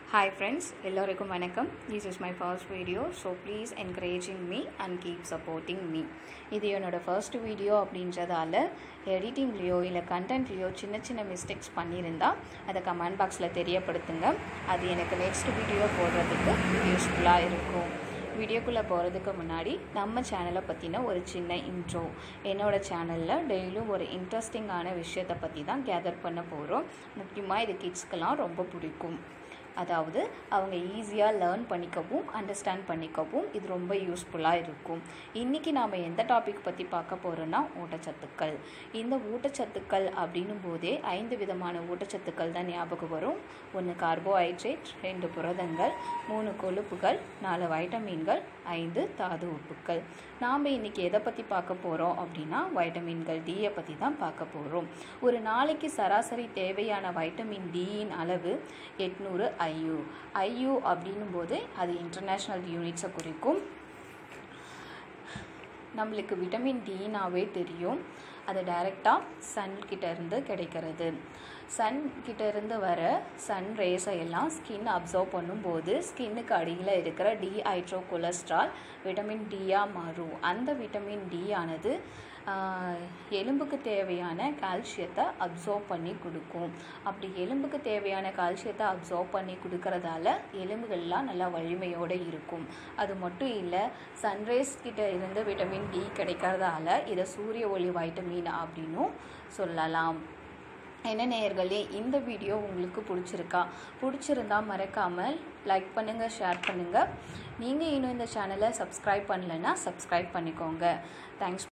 hi friends எல்லோருக்கும் வணக்கம் this is my first video so please encouraging me and keep supporting me இது என்னோடய first video அப்படின்றதால எடிட்டிங்லேயோ இல்லை கண்டென்ட்லேயோ சின்ன சின்ன மிஸ்டேக்ஸ் பண்ணியிருந்தா அதை கமெண்ட் பாக்ஸில் தெரியப்படுத்துங்க அது எனக்கு நெக்ஸ்ட் வீடியோ போடுறதுக்கு யூஸ்ஃபுல்லாக இருக்கும் வீடியோக்குள்ளே போகிறதுக்கு முன்னாடி நம்ம சேனலை பற்றின ஒரு சின்ன இன்ட்ரோ என்னோடய சேனலில் டெய்லியும் ஒரு இன்ட்ரெஸ்டிங்கான விஷயத்தை பற்றி தான் கேதர் பண்ண போகிறோம் முக்கியமாக இது கிட்ஸ்க்கெல்லாம் ரொம்ப பிடிக்கும் அதாவது அவங்க ஈஸியாக லேர்ன் பண்ணிக்கவும் அண்டர்ஸ்டாண்ட் பண்ணிக்கவும் இது ரொம்ப யூஸ்ஃபுல்லாக இருக்கும் இன்றைக்கி நாம் எந்த டாபிக் பற்றி பார்க்க போகிறோன்னா ஊட்டச்சத்துக்கள் இந்த ஊட்டச்சத்துக்கள் அப்படின்னும் போதே ஐந்து விதமான ஊட்டச்சத்துக்கள் தான் ஞாபகம் வரும் ஒன்று கார்போஹைட்ரேட் ரெண்டு புரதங்கள் மூணு கொழுப்புகள் நாலு வைட்டமின்கள் ஐந்து தாது உப்புக்கள் நாம் இன்றைக்கி எதை பற்றி பார்க்க போகிறோம் அப்படின்னா வைட்டமின்கள் டியை பற்றி தான் பார்க்க போகிறோம் ஒரு நாளைக்கு சராசரி தேவையான வைட்டமின் டியின் அளவு எட்நூறு ஐயு ஐயு அப்படின்னும் போது அது இன்டர்நேஷ்னல் யூனிட்ஸை குறிக்கும் நம்மளுக்கு விட்டமின் டினாவே தெரியும் அது டைரெக்டாக சன்கிட்ட இருந்து கிடைக்கிறது சன் கிட்ட இருந்து வர சன் ரேஸை எல்லாம் ஸ்கின் அப்சர்வ் பண்ணும்போது ஸ்கின்னுக்கு அடியில் இருக்கிற டிஹைட்ரோ கொலஸ்ட்ரால் விட்டமின் டியாக மாறும் அந்த விட்டமின் டி ஆனது எலும்புக்கு தேவையான கால்சியத்தை அப்சர்வ் பண்ணி கொடுக்கும் அப்படி எலும்புக்கு தேவையான கால்சியத்தை அப்சர்வ் பண்ணி கொடுக்கறதால எலும்புகள்லாம் நல்லா வலிமையோடு இருக்கும் அது மட்டும் இல்லை சன்ரைஸ் கிட்ட இருந்து விட்டமின் டி கிடைக்கிறதால இதை சூரிய ஒளி வைட்டமின் அப்படின்னும் சொல்லலாம் என்ன நேயர்களே இந்த வீடியோ உங்களுக்கு பிடிச்சிருக்கா பிடிச்சிருந்தா மறக்காமல் லைக் பண்ணுங்கள் ஷேர் பண்ணுங்கள் நீங்கள் இன்னும் இந்த சேனலை சப்ஸ்கிரைப் பண்ணலைன்னா சப்ஸ்கிரைப் பண்ணிக்கோங்க தேங்க்ஸ்